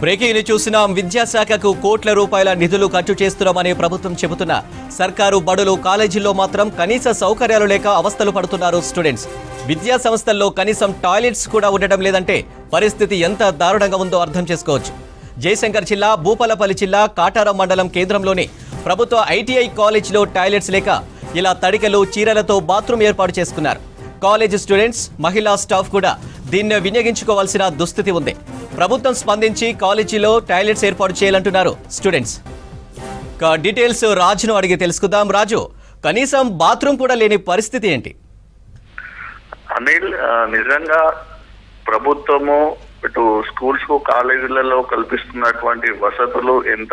breaking చూసినాం విద్యాశాఖకు కోట్ల రూపాయల నిధులు ఖర్చు చేస్తున్నామని ప్రభుత్వం చెబుతున్న సర్కారు బడులు కాలేజీల్లో మాత్రం కనీస సౌకర్యాలు లేక అవస్థలు పడుతున్నారు స్టూడెంట్స్ విద్యా సంస్థల్లో కనీసం టాయిలెట్స్ కూడా ఉండడం లేదంటే పరిస్థితి ఎంత దారుణంగా ఉందో అర్థం చేసుకోవచ్చు జయశంకర్ జిల్లా భూపాలపల్లి జిల్లా కాటారం మండలం కేంద్రంలోని ప్రభుత్వ ఐటీఐ కాలేజీలో టాయిలెట్స్ లేక ఇలా తడికలు చీరలతో బాత్రూమ్ ఏర్పాటు చేసుకున్నారు కాలేజ్ స్టూడెంట్స్ మహిళా స్టాఫ్ కూడా దీన్ని వినియోగించుకోవాల్సిన దుస్థితి ఉంది ప్రభుత్వం స్పందించి కాలేజీలో టాయిలెట్స్ ఏర్పాటు చేయాలంటున్నారు స్టూడెంట్స్ ఇక డీటెయిల్స్ రాజును అడిగి తెలుసుకుందాం రాజు కనీసం బాత్రూమ్ కూడా లేని పరిస్థితి ఏంటి అనిల్ ఆ, నిజంగా ప్రభుత్వము ఇటు స్కూల్స్ కు కాలేజీలలో కల్పిస్తున్నటువంటి వసతులు ఎంత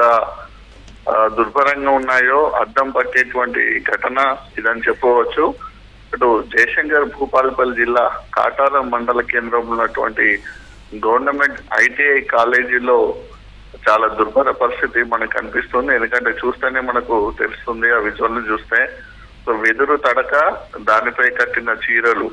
ఆ, దుర్భరంగా ఉన్నాయో అద్దం పట్టేటువంటి ఘటన ఇదని చెప్పవచ్చు ఇటు జయశంకర్ భూపాలపల్లి జిల్లా కాటారం మండల కేంద్రంలో ఉన్నటువంటి గవర్నమెంట్ ఐటీఐ కాలేజీలో చాలా దుర్భర పరిస్థితి మనకు కనిపిస్తుంది ఎందుకంటే చూస్తేనే మనకు తెలుస్తుంది ఆ విజువల్ చూస్తే సో వెదురు తడక దానిపై కట్టిన చీరలు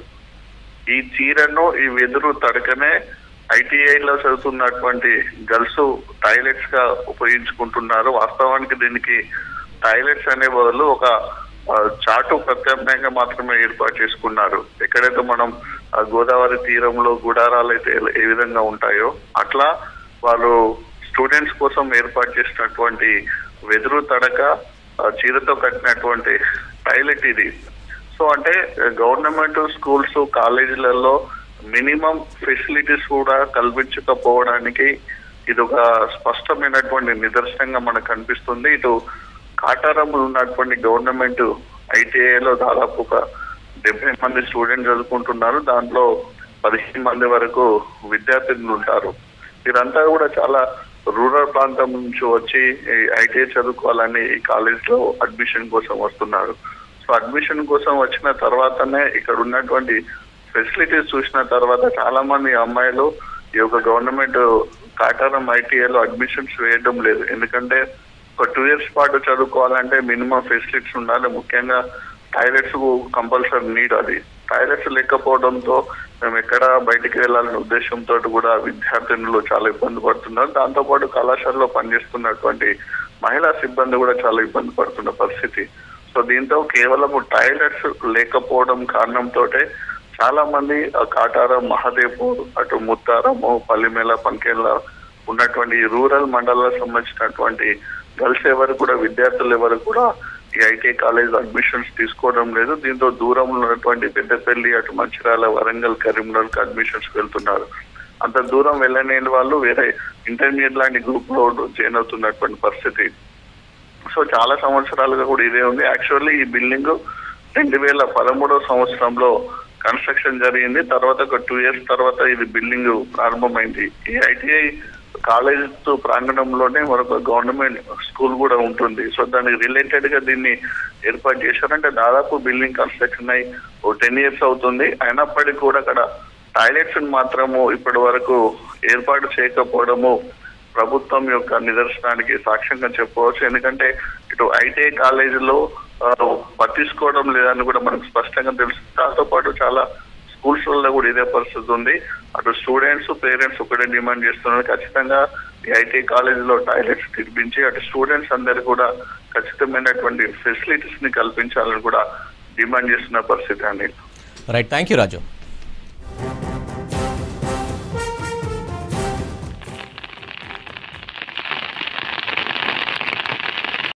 ఈ చీరను ఈ వెదురు తడకనే ఐటీఐలో చదువుతున్నటువంటి గర్ల్స్ టాయిలెట్స్ గా ఉపయోగించుకుంటున్నారు వాస్తవానికి దీనికి టాయిలెట్స్ అనే బదులు ఒక ఆ, చాటు ప్రత్యామ్నాయంగా మాత్రమే ఏర్పాటు చేసుకున్నారు ఎక్కడైతే మనం ఆ, గోదావరి తీరంలో గుడారాలు అయితే ఏ- ఏ విధంగా ఉంటాయో అట్లా వాళ్ళు స్టూడెంట్స్ కోసం ఏర్పాటు చేసినటువంటి వెదురు తడక ఆ, చీరతో కట్టినటువంటి టాయిలెట్ ఇది సో అంటే గవర్నమెంట్ స్కూల్స్ కాలేజీలలో మినిమం ఫెసిలిటీస్ కూడా కల్పించకపోవడానికి ఇది ఒక స్పష్టమైనటువంటి నిదర్శనంగా మనకు కనిపిస్తుంది ఇటు కాటారంలో ఉన్నటువంటి గవర్నమెంట్ ఐటీఐలో దాదాపు ఒక డెబ్బై మంది స్టూడెంట్ చదువుకుంటున్నారు దాంట్లో పదిహేను మంది వరకు విద్యార్థులు ఉంటారు వీరంతా కూడా చాలా రూరల్ ప్రాంతం నుంచి వచ్చి ఈ ఐటీఐ చదువుకోవాలని ఈ కాలేజ్ లో అడ్మిషన్ కోసం వస్తున్నారు సో అడ్మిషన్ కోసం వచ్చిన తర్వాతనే ఇక్కడ ఉన్నటువంటి ఫెసిలిటీస్ చూసిన తర్వాత చాలా మంది అమ్మాయిలు ఈ యొక్క గవర్నమెంట్ కాటారం ఐటీఐలో అడ్మిషన్స్ వేయడం లేదు ఎందుకంటే ఒక టూ ఇయర్స్ పాటు చదువుకోవాలంటే మినిమం ఫెసిలిటీస్ ఉండాలి ముఖ్యంగా టాయిలెట్స్ కంపల్సరీ నీడ్ అది టాయిలెట్స్ లేకపోవడంతో మేము ఎక్కడ బయటికి వెళ్ళాలనే ఉద్దేశంతో కూడా విద్యార్థినులు చాలా ఇబ్బంది పడుతున్నారు దాంతో పాటు కళాశాలలో పనిచేస్తున్నటువంటి మహిళా సిబ్బంది కూడా చాలా ఇబ్బంది పడుతున్న పరిస్థితి సో దీంతో కేవలం టాయిలెట్స్ లేకపోవడం కారణంతో చాలా మంది ఆ కాటారం మహదేవ్పూర్ అటు ముత్తారము పల్లిమేల పంకేళ్ళ ఉన్నటువంటి ఈ రూరల్ మండలాలకు సంబంధించినటువంటి గర్ల్స్ ఎవరు కూడా విద్యార్థులు ఎవరు కూడా ఈ ఐటీ కాలేజ్ అడ్మిషన్స్ తీసుకోవడం లేదు దీంతో దూరంలో ఉన్నటువంటి పెద్దపల్లి అటు మంచిర్యాల వరంగల్ కరీంనగర్ కి అడ్మిషన్స్ వెళ్తున్నారు అంత దూరం వెళ్ళని వాళ్ళు వేరే ఇంటర్మీడియట్ లాంటి గ్రూప్ లో జాయిన్ అవుతున్నటువంటి పరిస్థితి సో చాలా సంవత్సరాలుగా కూడా ఇదే ఉంది యాక్చువల్లీ ఈ బిల్డింగ్ రెండు వేల పదమూడవ సంవత్సరంలో కన్స్ట్రక్షన్ జరిగింది తర్వాత ఒక టూ ఇయర్స్ తర్వాత ఇది బిల్డింగ్ ప్రారంభమైంది ఈ ఐటీఐ కాలేజ్ ప్రాంగణంలోనే మరొక గవర్నమెంట్ స్కూల్ కూడా ఉంటుంది సో దానికి రిలేటెడ్ గా దీన్ని ఏర్పాటు చేశారంటే దాదాపు బిల్డింగ్ కన్స్ట్రక్షన్ అయి ఓ టెన్ ఇయర్స్ అవుతుంది అయినప్పటికీ కూడా అక్కడ టాయిలెట్స్ మాత్రము ఇప్పటి వరకు ఏర్పాటు చేయకపోవడము ప్రభుత్వం యొక్క నిదర్శనానికి సాక్ష్యంగా చెప్పవచ్చు ఎందుకంటే ఇటు ఐటీఐ కాలేజీలో ఆ, పట్టించుకోవడం లేదని కూడా మనకు స్పష్టంగా తెలుసు దాంతో పాటు చాలా స్కూల్స్ లో కూడా ఇదే పరిస్థితి ఉంది అటు స్టూడెంట్స్ పేరెంట్స్ ఒకటే డిమాండ్ చేస్తున్నారు ఖచ్చితంగా ఈ ఐటీ కాలేజీలో టాయిలెట్స్ నిర్మించి అటు స్టూడెంట్స్ అందరు కూడా ఖచ్చితమైనటువంటి ఫెసిలిటీస్ ని కల్పించాలని కూడా డిమాండ్ చేస్తున్న పరిస్థితి అండి రైట్ థ్యాంక్ యూ రాజు